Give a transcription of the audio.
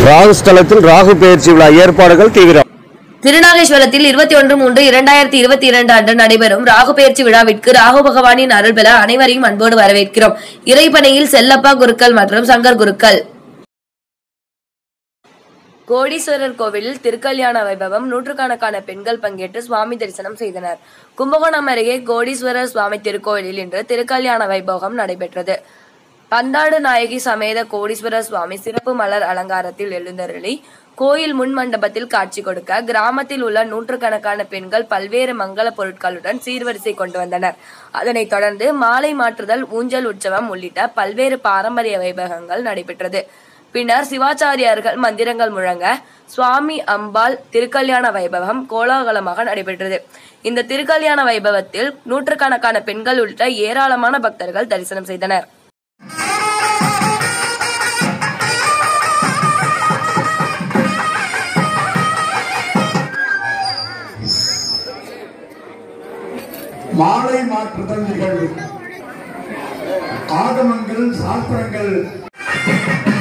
ராகு ஸ்தலத்தில் ராகு பெயர்ச்சி விழா ஏற்பாடுகள் தீவிரம் திருநாகேஸ்வரத்தில் இருபத்தி ஒன்று மூன்று இரண்டாயிரத்தி இருபத்தி இரண்டு அன்று நடைபெறும் ராகு பெயர்ச்சி விழாவிற்கு ராகு பகவானின் அருள் பெற அனைவரையும் அன்போடு வரவேற்கிறோம் இறைப்பனையில் செல்லப்பா குருக்கள் மற்றும் சங்கர் குருக்கள் கோடீஸ்வரர் கோவிலில் திருக்கல்யாண வைபவம் நூற்றுக்கணக்கான பெண்கள் பங்கேற்று சுவாமி தரிசனம் செய்தனர் கும்பகோணம் அருகே கோடீஸ்வரர் சுவாமி திருக்கோவிலில் இன்று திருக்கல்யாண வைபவம் நடைபெற்றது பந்தாடு நாயகி சமேத கோடீஸ்வரர் சுவாமி சிறப்பு மலர் அலங்காரத்தில் எழுந்தருளி கோயில் முன் மண்டபத்தில் காட்சி கொடுக்க கிராமத்தில் உள்ள நூற்றுக்கணக்கான பெண்கள் பல்வேறு மங்கள பொருட்களுடன் சீர்வரிசை கொண்டு வந்தனர் அதனைத் தொடர்ந்து மாலை மாற்றுதல் ஊஞ்சல் உற்சவம் உள்ளிட்ட பல்வேறு பாரம்பரிய வைபவங்கள் நடைபெற்றது பின்னர் சிவாச்சாரியார்கள் மந்திரங்கள் முழங்க சுவாமி அம்பாள் திருக்கல்யாண வைபவம் கோலாகலமாக நடைபெற்றது இந்த திருக்கல்யாண வைபவத்தில் நூற்றுக்கணக்கான பெண்கள் உள்ளிட்ட ஏராளமான பக்தர்கள் தரிசனம் செய்தனர் மாலை மாற்றுதல் நிகழ்வு ஆகமங்கள் சாஸ்திரங்கள்